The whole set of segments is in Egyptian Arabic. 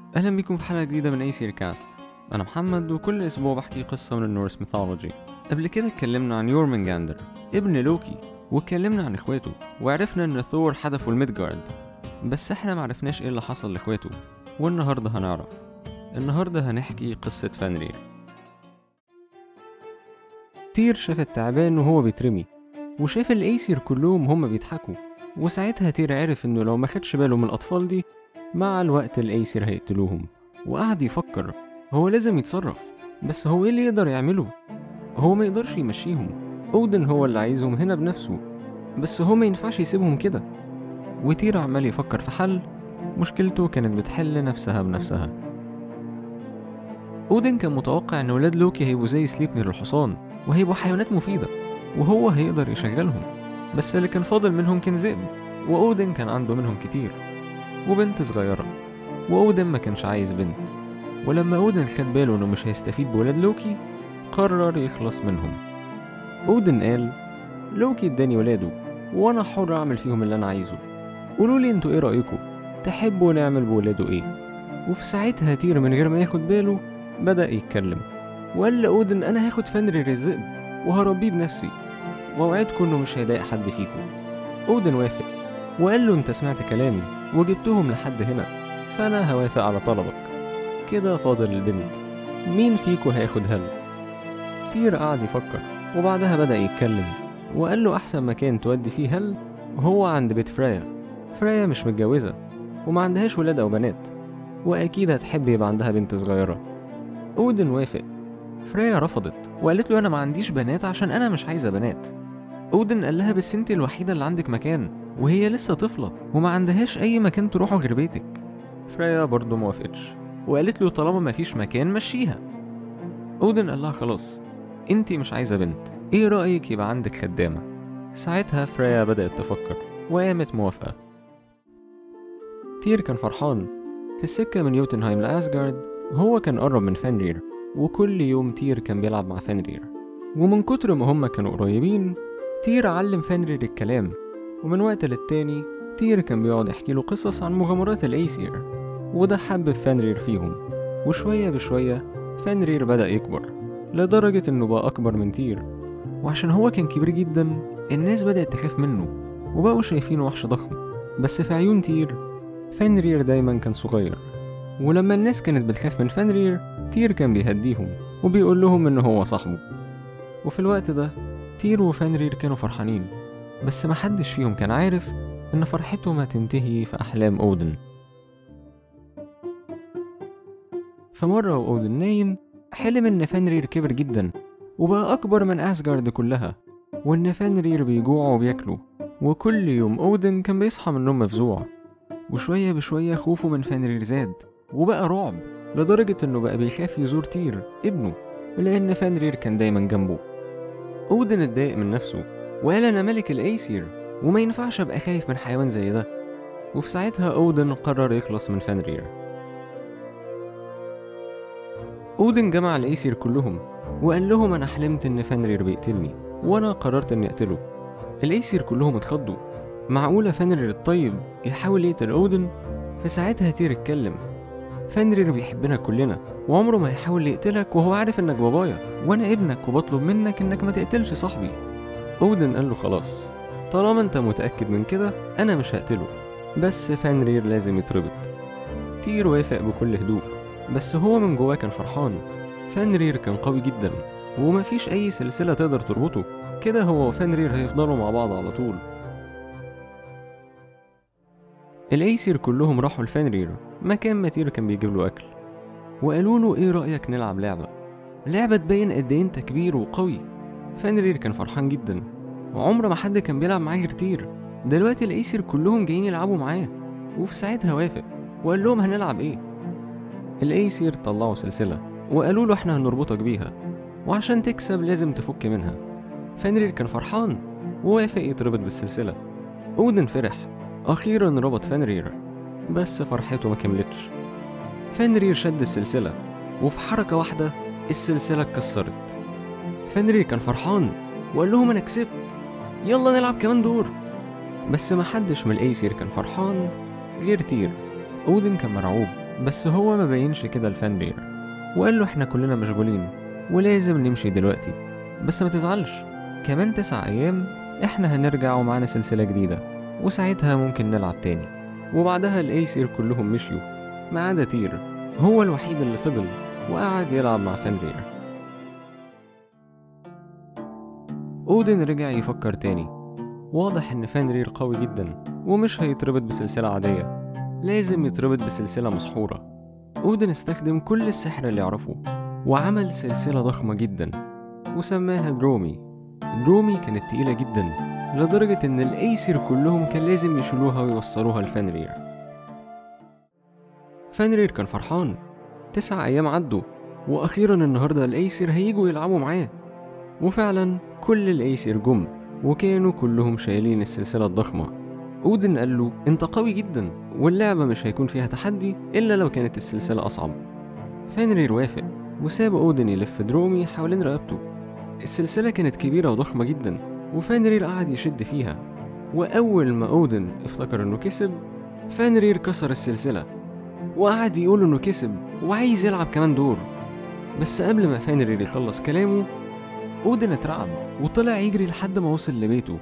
أهلا بيكم في حلقة جديدة من أي سير كاست أنا محمد وكل أسبوع بحكي قصة من النورس ميثولوجي قبل كده اتكلمنا عن يورمنجاندر ابن لوكي واتكلمنا عن اخواته وعرفنا ان ثور حدفه الميدجارد بس احنا معرفناش ايه اللي حصل لاخواته والنهاردة هنعرف النهاردة هنحكي قصة فانرير تير شاف التعبان وهو بيترمي وشاف الايسير كلهم هما بيضحكوا وساعتها تير عرف انه لو ما خدش باله من الاطفال دي مع الوقت الايسير هيقتلوهم وقعد يفكر هو لازم يتصرف بس هو ايه اللي يقدر يعمله هو ما يقدرش يمشيهم اودن هو اللي عايزهم هنا بنفسه بس هو ما ينفعش يسيبهم كده وتير عمال يفكر في حل مشكلته كانت بتحل نفسها بنفسها اودن كان متوقع ان ولاد لوكي هيبقوا زي سليبنر الحصان وهيبقوا حيوانات مفيدة وهو هيقدر يشغلهم بس اللي كان فاضل منهم كان ذئب وأودن كان عنده منهم كتير وبنت صغيرة وأودن ما كانش عايز بنت ولما أودن خد باله إنه مش هيستفيد بولاد لوكي قرر يخلص منهم أودن قال لوكي اداني ولاده وأنا حر أعمل فيهم اللي أنا عايزه قولولي انتوا ايه رأيكم تحبوا نعمل بولاده ايه وفي ساعتها تير من غير ما ياخد باله بدأ يتكلم وقال لأودن أنا هاخد فنرير الذئب وهربيه بنفسي وأوعدكم إنه مش هيضايق حد فيكم أودن وافق وقال له أنت سمعت كلامي وجبتهم لحد هنا فأنا هوافق على طلبك كده فاضل البنت مين فيكو هياخد هل تير قعد يفكر وبعدها بدأ يتكلم وقال له أحسن مكان تودي فيه هل هو عند بيت فرايا فرايا مش متجوزة وما عندهاش ولاد أو بنات وأكيد هتحب يبقى عندها بنت صغيرة أودن وافق فريا رفضت وقالت له أنا ما عنديش بنات عشان أنا مش عايزة بنات أودن قال لها بس أنت الوحيدة اللي عندك مكان وهي لسه طفلة وما عندهاش أي مكان تروحه غير بيتك فريا برضه موافقتش وقالت له طالما مفيش مكان مشيها أودن قال لها خلاص أنت مش عايزة بنت إيه رأيك يبقى عندك خدامة ساعتها فريا بدأت تفكر وقامت موافقة تير كان فرحان في السكة من يوتنهايم لأسجارد هو كان قرب من فنرير وكل يوم تير كان بيلعب مع فنرير ومن كتر ما هما كانوا قريبين تير علم فنرير الكلام ومن وقت للتاني تير كان بيقعد يحكي له قصص عن مغامرات الأيسير وده حبب فنرير فيهم وشوية بشوية فنرير بدأ يكبر لدرجة إنه بقى أكبر من تير وعشان هو كان كبير جدا الناس بدأت تخاف منه وبقوا شايفينه وحش ضخم بس في عيون تير فنرير دايما كان صغير ولما الناس كانت بتخاف من فنرير تير كان بيهديهم وبيقول لهم إن هو صاحبه وفي الوقت ده تير وفنرير كانوا فرحانين بس محدش فيهم كان عارف إن فرحتهم هتنتهي في أحلام أودن فمرة وأودن نايم حلم إن فنرير كبر جدا وبقى أكبر من أسجارد كلها وإن فنرير بيجوع وبياكله وكل يوم أودن كان بيصحى من النوم مفزوع وشوية بشوية خوفه من فنرير زاد وبقى رعب لدرجة إنه بقى بيخاف يزور تير ابنه لأن فنرير كان دايما جنبه أودن اتضايق من نفسه وقال أنا ملك الأيسير وما ينفعش أبقى خايف من حيوان زي ده وفي ساعتها أودن قرر يخلص من فنرير أودن جمع الأيسير كلهم وقال لهم أنا حلمت إن فنرير بيقتلني وأنا قررت إني أقتله الأيسير كلهم اتخضوا معقولة فنرير الطيب يحاول يقتل أودن فساعتها تير اتكلم فنرير بيحبنا كلنا وعمره ما هيحاول يقتلك وهو عارف انك بابايا وانا ابنك وبطلب منك انك ما تقتلش صاحبي اودن قال له خلاص طالما انت متأكد من كده انا مش هقتله بس فنرير لازم يتربط تير وافق بكل هدوء بس هو من جواه كان فرحان فنرير كان قوي جدا ومفيش اي سلسلة تقدر تربطه كده هو وفنرير هيفضلوا مع بعض على طول الايسير كلهم راحوا لفنرير مكان ما تير كان بيجيب له اكل وقالوا له ايه رايك نلعب لعبه لعبه تبين قد ايه انت كبير وقوي فنرير كان فرحان جدا وعمر ما حد كان بيلعب معاه غير تير دلوقتي الايسير كلهم جايين يلعبوا معاه وفي ساعتها وافق وقال لهم هنلعب ايه الايسير طلعوا سلسله وقالوا له احنا هنربطك بيها وعشان تكسب لازم تفك منها فنرير كان فرحان ووافق يتربط بالسلسله اودن فرح أخيرا ربط فنرير بس فرحته ما كملتش فنرير شد السلسلة وفي حركة واحدة السلسلة اتكسرت فنرير كان فرحان وقال لهم أنا كسبت يلا نلعب كمان دور بس محدش من الأيسير كان فرحان غير تير أودن كان مرعوب بس هو ما بينش كده لفانرير وقال له احنا كلنا مشغولين ولازم نمشي دلوقتي بس ما تزعلش كمان تسع أيام احنا هنرجع ومعانا سلسلة جديدة وساعتها ممكن نلعب تاني وبعدها الأيسير كلهم مشيوا ما عدا تير هو الوحيد اللي فضل وقعد يلعب مع فانرير أودن رجع يفكر تاني واضح إن فانرير قوي جدا ومش هيتربط بسلسلة عادية لازم يتربط بسلسلة مسحورة أودن استخدم كل السحر اللي يعرفه وعمل سلسلة ضخمة جدا وسماها درومي درومي كانت تقيلة جدا لدرجة إن الأيسر كلهم كان لازم يشيلوها ويوصلوها لفانرير فانرير كان فرحان تسع أيام عدوا وأخيرا النهاردة الأيسر هيجوا يلعبوا معاه وفعلا كل الأيسر جم وكانوا كلهم شايلين السلسلة الضخمة أودن قال له أنت قوي جدا واللعبة مش هيكون فيها تحدي إلا لو كانت السلسلة أصعب فانرير وافق وساب أودن يلف درومي حوالين رقبته السلسلة كانت كبيرة وضخمة جدا وفانرير قعد يشد فيها وأول ما أودن افتكر إنه كسب فانرير كسر السلسلة وقعد يقول إنه كسب وعايز يلعب كمان دور بس قبل ما فانرير يخلص كلامه أودن اترعب وطلع يجري لحد ما وصل لبيته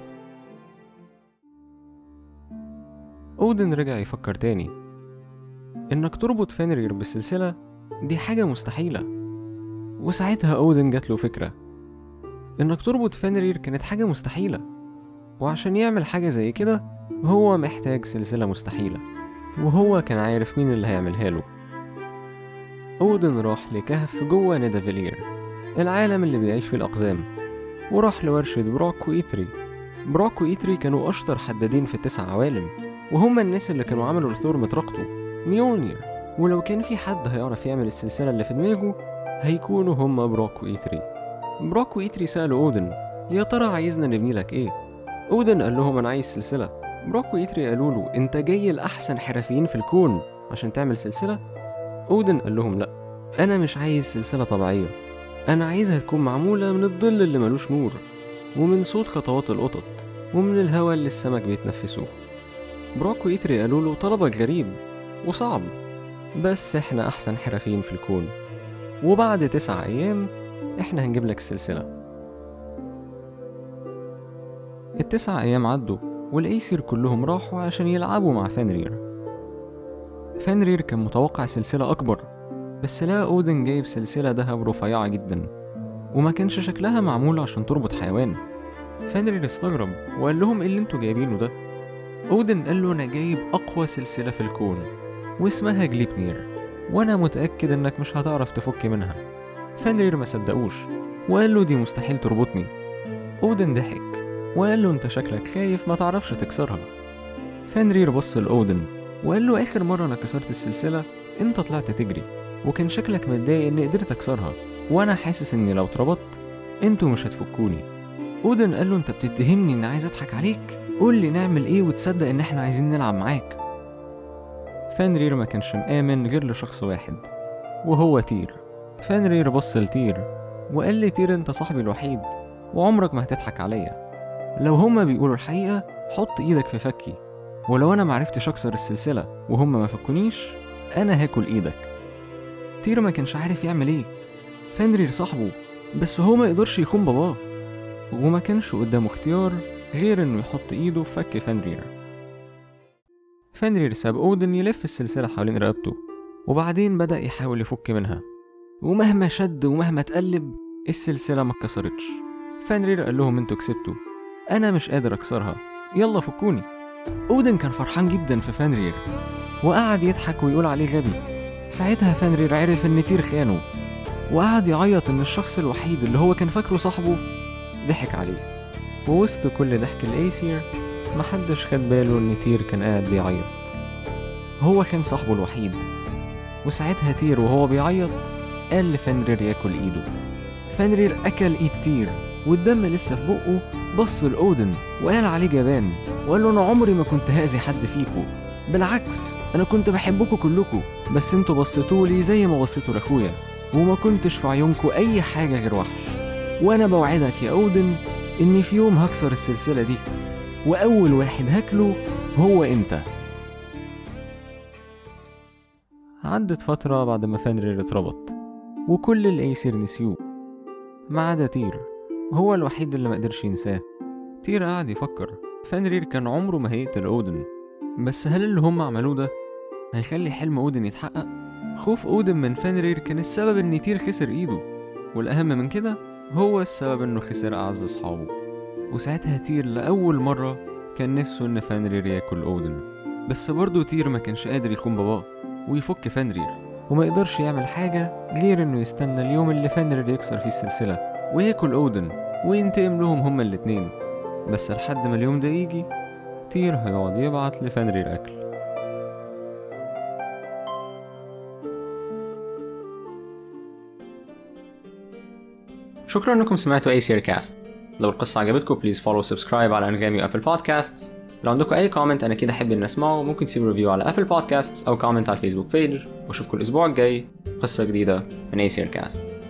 أودن رجع يفكر تاني إنك تربط فانرير بالسلسلة دي حاجة مستحيلة وساعتها أودن جات له فكرة إنك تربط فانرير كانت حاجة مستحيلة وعشان يعمل حاجة زي كده هو محتاج سلسلة مستحيلة وهو كان عارف مين اللي هيعملها له أودن راح لكهف جوه نيدافيلير العالم اللي بيعيش فيه الأقزام وراح لورشة براك وإيتري براك وإيتري كانوا أشطر حدادين في التسع عوالم وهم الناس اللي كانوا عملوا لثور مطرقته ميونير ولو كان في حد هيعرف يعمل السلسلة اللي في دماغه هيكونوا هم براك وإيتري براك وإيتري سألوا أودن يا ترى عايزنا نبني لك إيه؟ أودن قال لهم أنا عايز سلسلة براك وإيتري قالوا له أنت جاي لأحسن حرفيين في الكون عشان تعمل سلسلة؟ أودن قال لهم لأ أنا مش عايز سلسلة طبيعية أنا عايزها تكون معمولة من الظل اللي ملوش نور ومن صوت خطوات القطط ومن الهواء اللي السمك بيتنفسوه براك وإيتري قالوا له طلبك غريب وصعب بس احنا أحسن حرفيين في الكون وبعد تسع أيام احنا هنجيب لك السلسلة التسع أيام عدوا والأيسر كلهم راحوا عشان يلعبوا مع فانرير فانرير كان متوقع سلسلة أكبر بس لقى أودن جايب سلسلة دهب رفيعة جدا وما كانش شكلها معمول عشان تربط حيوان فانرير استغرب وقال لهم ايه اللي انتوا جايبينه ده أودن قال له أنا جايب أقوى سلسلة في الكون واسمها جليبنير وأنا متأكد إنك مش هتعرف تفك منها فانرير ما صدقوش وقال له دي مستحيل تربطني أودن ضحك وقال له أنت شكلك خايف ما تعرفش تكسرها فانرير بص لأودن وقال له آخر مرة أنا كسرت السلسلة أنت طلعت تجري وكان شكلك متضايق إني قدرت أكسرها وأنا حاسس إني لو اتربطت انتوا مش هتفكوني أودن قال له أنت بتتهمني إني عايز أضحك عليك قول لي نعمل إيه وتصدق إن إحنا عايزين نلعب معاك فانرير ما كانش مآمن غير لشخص واحد وهو تير فانرير بص لتير وقال لي تير انت صاحبي الوحيد وعمرك ما هتضحك عليا لو هما بيقولوا الحقيقة حط ايدك في فكي ولو انا معرفتش اكسر السلسلة وهما ما فكونيش انا هاكل ايدك تير ما كانش عارف يعمل ايه فانرير صاحبه بس هو ما يقدرش يخون باباه وما كانش قدامه اختيار غير انه يحط ايده في فك فانرير فانرير ساب اودن يلف السلسلة حوالين رقبته وبعدين بدأ يحاول يفك منها ومهما شد ومهما اتقلب السلسلة ما اتكسرتش فانرير قال لهم انتوا كسبتوا انا مش قادر اكسرها يلا فكوني اودن كان فرحان جدا في فانرير وقعد يضحك ويقول عليه غبي ساعتها فانرير عرف ان تير خانه وقعد يعيط ان الشخص الوحيد اللي هو كان فاكره صاحبه ضحك عليه ووسط كل ضحك الايسير محدش خد باله ان تير كان قاعد بيعيط هو كان صاحبه الوحيد وساعتها تير وهو بيعيط قال لفانرير ياكل ايده فانرير اكل ايد تير والدم لسه في بقه بص لأودن وقال عليه جبان وقال له انا عمري ما كنت هاذي حد فيكو بالعكس انا كنت بحبكوا كلكوا بس انتوا بصيتولي زي ما بصيتوا لاخويا وما كنتش في عيونكوا اي حاجه غير وحش وانا بوعدك يا اودن اني في يوم هكسر السلسله دي واول واحد هاكله هو انت عدت فترة بعد ما فانرير اتربط وكل الأيسير نسيوه ما عدا تير هو الوحيد اللي مقدرش ينساه تير قعد يفكر فانرير كان عمره ما هيقتل أودن بس هل اللي هم عملوه ده هيخلي حلم أودن يتحقق؟ خوف أودن من فانرير كان السبب إن تير خسر إيده والأهم من كده هو السبب إنه خسر أعز أصحابه وساعتها تير لأول مرة كان نفسه إن فانرير ياكل أودن بس برضه تير ما كانش قادر يخون باباه ويفك فانرير وما يقدرش يعمل حاجة غير إنه يستنى اليوم اللي فانرير يكسر فيه السلسلة وياكل أودن وينتقم لهم هما الاتنين بس لحد ما اليوم ده يجي تير هيقعد يبعت لفانرير أكل شكرا انكم سمعتوا اي سير كاست لو القصة عجبتكم بليز فولو سبسكرايب على انغامي وابل بودكاست لو عندكم اي كومنت انا كده احب ان اسمعه ممكن تسيبوا ريفيو على ابل بودكاست او كومنت على الفيسبوك بيج واشوفكم الاسبوع الجاي قصة جديدة من اي سير كاست